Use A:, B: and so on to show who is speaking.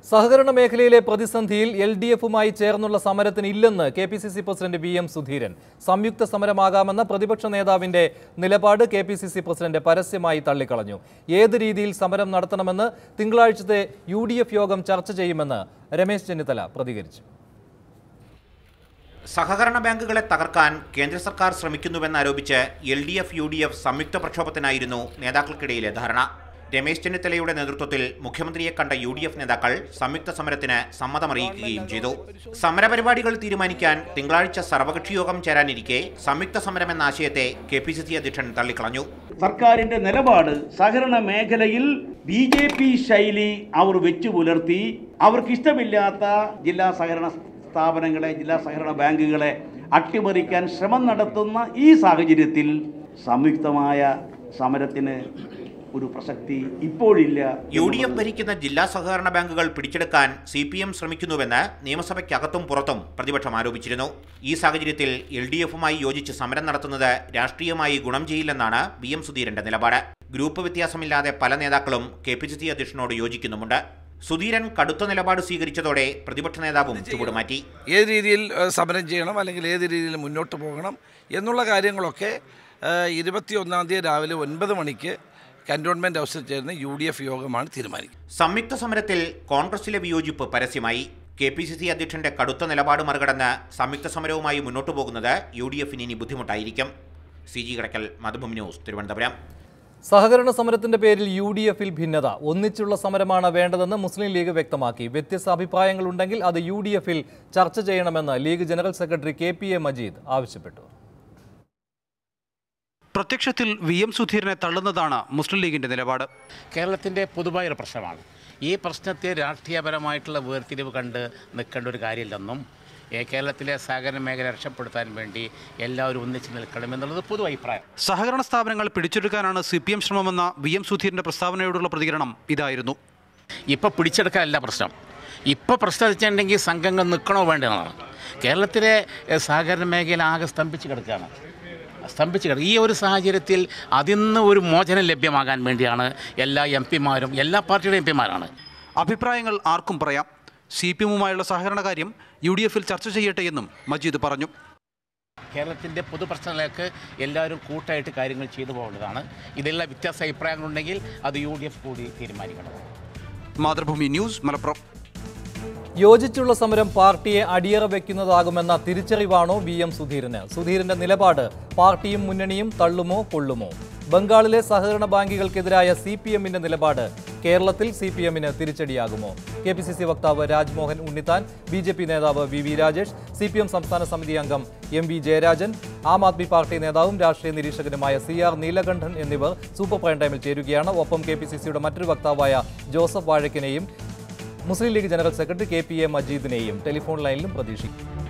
A: സഹകരണ മേഖലയിലെ പ്രതിസന്ധിയിൽ എൽ ഡി എഫുമായി ചേർന്നുള്ള സമരത്തിന് ഇല്ലെന്ന് K P C C president V M Sudheeran സംയുക്ത സമരമാകാമെന്ന പ്രതിപക്ഷ നേതാവിന്റെ നിലപാട് K P C C president പരസ്യമായി തള്ളിക്കളഞ്ഞു ഏത് രീതിയിൽ സമരം നടത്തണമെന്ന് തിങ്കളാഴ്ചത്തെ യു ഡി എഫ് യോഗം ചർച്ച ചെയ്യുമെന്ന് രമേശ് ചെന്നിത്തല പ്രതികരിച്ചു
B: സഹകരണ ബാങ്കുകളെ തകർക്കാൻ കേന്ദ്ര സർക്കാർ ശ്രമിക്കുന്നുവെന്നാരോപിച്ച് L D F U D F സംയുക്ത പ്രക്ഷോഭത്തിനായിരുന്നു നേതാക്കൾക്കിടയിലെ ധാരണ രമേശ് ചെന്നിത്തലയുടെ നേതൃത്വത്തിൽ മുഖ്യമന്ത്രിയെ കണ്ട യു ഡി എഫ് നേതാക്കൾ സംയുക്ത സമരത്തിന് സമ്മതമറിയിക്കുകയും ചെയ്തു സമരപരിപാടികൾ തീരുമാനിക്കാൻ തിങ്കളാഴ്ച സർവകക്ഷി യോഗം ചേരാനിരിക്കെ സംയുക്ത സമരം എന്ന ആശയത്തെ കെ പി സി സി അധ്യക്ഷൻ തള്ളിക്കളഞ്ഞു
C: സർക്കാരിൻ്റെ നിലപാട് സഹകരണ മേഖലയിൽ ബി ജെ പി ശൈലി അവർ വെച്ചു പുലർത്തി അവർക്കിഷ്ടമില്ലാത്ത ജില്ലാ സഹകരണ സ്ഥാപനങ്ങളെ ജില്ലാ സഹകരണ ബാങ്കുകളെ അട്ടിമറിക്കാൻ ശ്രമം നടത്തുന്ന ഈ സാഹചര്യത്തിൽ സംയുക്തമായ സമരത്തിന് ഒരു പ്രസക്തി ഇപ്പോഴില്ല
B: യു ഡി എഫ് ഭരിക്കുന്ന ജില്ലാ സഹകരണ ബാങ്കുകൾ പിടിച്ചെടുക്കാൻ സി പി എം ശ്രമിക്കുന്നുവെന്ന് നിയമസഭയ്ക്കകത്തും പുറത്തും പ്രതിപക്ഷം ആരോപിച്ചിരുന്നു ഈ സാഹചര്യത്തിൽ എൽ ഡി എഫുമായി യോജിച്ച് സമരം നടത്തുന്നത് രാഷ്ട്രീയമായി ഗുണം ചെയ്യില്ലെന്നാണ് വി എം സുധീരന്റെ നിലപാട് ഗ്രൂപ്പ് വ്യത്യാസമില്ലാതെ പല നേതാക്കളും കെ പി സി സി അധ്യക്ഷനോട് യോജിക്കുന്നുമുണ്ട് സുധീരൻ കടുത്ത നിലപാട് സ്വീകരിച്ചതോടെ പ്രതിപക്ഷ നേതാവും ചുവടുമാറ്റി
D: ഏത് രീതിയിൽ ഏഹ്, സമരം ചെയ്യണം അല്ലെങ്കിൽ ഏത് രീതിയിൽ മുന്നോട്ട് പോകണം എന്നുള്ള കാര്യങ്ങളൊക്കെ ഇരുപത്തി ഒന്നാം തീയതി രാവിലെ ഒൻപത് മണിക്ക് കൻറ്റോൺമെൻറ്റ് ഹൗസിൽ ചേർന്ന് യു ഡി എഫ് യോഗമാണ് തീരുമാനിക്കുന്നത്
B: സംയുക്ത സമരത്തിൽ കോൺഗ്രസിലെ വിയോജിപ്പ് പരസ്യമായി കെ പി സി സി അധ്യക്ഷന്റെ കടുത്ത നിലപാട് മറികടന്ന് സംയുക്ത സമരവുമായി മുന്നോട്ടു പോകുന്നത് യു ഡി എഫിന് ഇനി ബുദ്ധിമുട്ടായിരിക്കും C G Kadakkal Mathrubhumi news Thiruvananthapuram
A: സഹകരണ സമരത്തിന്റെ പേരിൽ യു ഡി എഫിൽ ഭിന്നത ഒന്നിച്ചുള്ള സമരമാണ് വേണ്ടതെന്ന് മുസ്ലിം ലീഗ് വ്യക്തമാക്കി വ്യത്യസ്ത അഭിപ്രായങ്ങളുണ്ടെങ്കിൽ അത് യു ഡി എഫിൽ ചർച്ച ചെയ്യണമെന്ന് league general secretary K P A Majeed ആവശ്യപ്പെട്ടു
E: പ്രത്യക്ഷത്തിൽ വി എം സുധീരനെ തള്ളുന്നതാണ് മുസ്ലിം ലീഗിന്റെ നിലപാട്
F: കേരളത്തിൻ്റെ പൊതുവായൊരു പ്രശ്നമാണ് ഈ പ്രശ്നത്തെ രാഷ്ട്രീയപരമായിട്ടുള്ള വേർതിരിവ് കണ്ട് നിൽക്കേണ്ട ഒരു കാര്യമില്ലെന്നും ഏ, കേരളത്തിലെ സഹകരണ മേഖല രക്ഷപ്പെടുത്താൻ വേണ്ടി എല്ലാവരും ഒന്നിച്ച് നിൽക്കണമെന്നുള്ളത് പൊതു അഭിപ്രായം
E: സഹകരണ സ്ഥാപനങ്ങൾ പിടിച്ചെടുക്കാനാണ് സി പി എം ശ്രമമെന്ന വി എം സുധീരന്റെ പ്രസ്താവനയോടുള്ള പ്രതികരണം ഇതായിരുന്നു
F: ഇപ്പോൾ പിടിച്ചെടുക്കാനല്ല പ്രശ്നം ഇപ്പോൾ പ്രശ്നം വെച്ചിട്ടുണ്ടെങ്കിൽ സംഘങ്ങൾ നിൽക്കണോ വേണ്ടതാണ് കേരളത്തിലെ ഏ, സഹകരണ മേഖല ആകെ സ്തംഭിച്ച് കിടക്കുകയാണ് സ്തംഭിച്ച് കിടക്കുക ഈ ഒരു സാഹചര്യത്തിൽ അതിൽ നിന്ന് ഒരു മോചനം ലഭ്യമാകാൻ വേണ്ടിയാണ് എല്ലാ എം പിമാരും എല്ലാ പാർട്ടിയുടെ എം പിമാരാണ്
E: അഭിപ്രായങ്ങൾ ആർക്കും പറയാം സി പി എമ്മുമായുള്ള സഹകരണ കാര്യം യു ഡി എഫിൽ ചർച്ച ചെയ്യട്ടെ എന്നും മജീദ് പറഞ്ഞു
F: കേരളത്തിൻ്റെ പൊതുപ്രശ്നങ്ങൾക്ക് എല്ലാവരും കൂട്ടായിട്ട് കാര്യങ്ങൾ ചെയ്തു പോകേണ്ടതാണ് ഇതിലുള്ള വ്യത്യാസ അഭിപ്രായങ്ങളുണ്ടെങ്കിൽ അത് യു ഡി എഫ് കൂടി തീരുമാനിക്കണം
E: മാതൃഭൂമി ന്യൂസ് മലപ്പുറം
A: യോജിച്ചുള്ള സമരം പാർട്ടിയെ അടിയറ വെക്കുന്നതാകുമെന്ന തിരിച്ചറിവാണോ വി എം സുധീരന് സുധീരന്റെ നിലപാട് പാർട്ടിയും മുന്നണിയും തള്ളുമോ കൊള്ളുമോ ബംഗാളിലെ സഹകരണ ബാങ്കുകൾക്കെതിരായ സി പി എമ്മിന്റെ നിലപാട് കേരളത്തിൽ സി പി എമ്മിന് തിരിച്ചടിയാകുമോ കെ പി സി സി വക്താവ് Rajmohan Unnithan B J P നേതാവ് V V Rajesh C P M സംസ്ഥാന സമിതി അംഗം എം വി ജയരാജൻ ആം ആദ്മി പാർട്ടി നേതാവും രാഷ്ട്രീയ നിരീക്ഷകനുമായ സി ആർ നീലകണ്ഠൻ എന്നിവർ സൂപ്പർ പ്രൈം ടൈമിൽ ചേരുകയാണ് ഒപ്പം കെ പി സി സിയുടെ മറ്റൊരു വക്താവായ ജോസഫ് വാഴക്കിനെയും Muslim league general secretary K P A മജീദിനെയും ടെലിഫോൺ ലൈനിലും പ്രതീക്ഷിക്കും